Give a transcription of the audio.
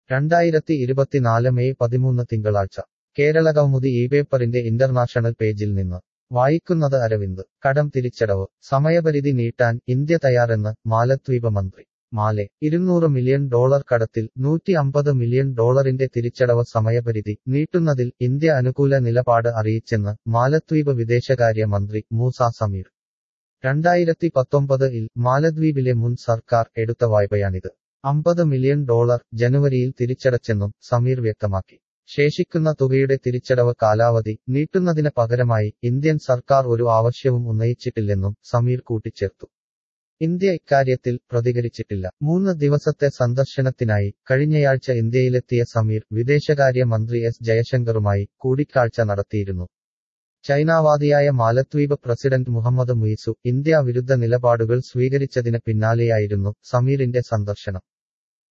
രണ്ടായിരത്തി ഇരുപത്തിനാല് മെയ് പതിമൂന്ന് തിങ്കളാഴ്ച കേരളകൗമുദി ഈ പേപ്പറിന്റെ ഇന്റർനാഷണൽ പേജിൽ നിന്ന് വായിക്കുന്നത് അരവിന്ദ് കടം തിരിച്ചടവ് സമയപരിധി നീട്ടാൻ ഇന്ത്യ തയ്യാറെന്ന് മാലദ്വീപ മന്ത്രി മാലെ ഇരുന്നൂറ് മില്യൺ ഡോളർ കടത്തിൽ നൂറ്റി അമ്പത് മില്യൺ ഡോളറിന്റെ തിരിച്ചടവ് സമയപരിധി നീട്ടുന്നതിൽ ഇന്ത്യ അനുകൂല നിലപാട് അറിയിച്ചെന്ന് മാലദ്വീപ് വിദേശകാര്യ മന്ത്രി മൂസ സമീർ രണ്ടായിരത്തി പത്തൊമ്പത് ഇൽ മാലദ്വീപിലെ മുൻ സർക്കാർ എടുത്ത വായ്പയാണിത് അമ്പത് മില്യൺ ഡോളർ ജനുവരിയിൽ തിരിച്ചടച്ചെന്നും സമീർ വ്യക്തമാക്കി ശേഷിക്കുന്ന തുകയുടെ തിരിച്ചടവ് കാലാവധി നീട്ടുന്നതിന് പകരമായി ഇന്ത്യൻ സർക്കാർ ഒരു ആവശ്യവും ഉന്നയിച്ചിട്ടില്ലെന്നും സമീർ കൂട്ടിച്ചേർത്തു ഇന്ത്യ ഇക്കാര്യത്തിൽ പ്രതികരിച്ചിട്ടില്ല മൂന്ന് ദിവസത്തെ സന്ദർശനത്തിനായി കഴിഞ്ഞയാഴ്ച ഇന്ത്യയിലെത്തിയ സമീർ വിദേശകാര്യ മന്ത്രി എസ് ജയശങ്കറുമായി കൂടിക്കാഴ്ച നടത്തിയിരുന്നു ചൈനാവാദിയായ മാലദ്വീപ് പ്രസിഡന്റ് മുഹമ്മദ് മുയിസു ഇന്ത്യ വിരുദ്ധ നിലപാടുകൾ സ്വീകരിച്ചതിന് പിന്നാലെയായിരുന്നു സമീറിന്റെ സന്ദർശനം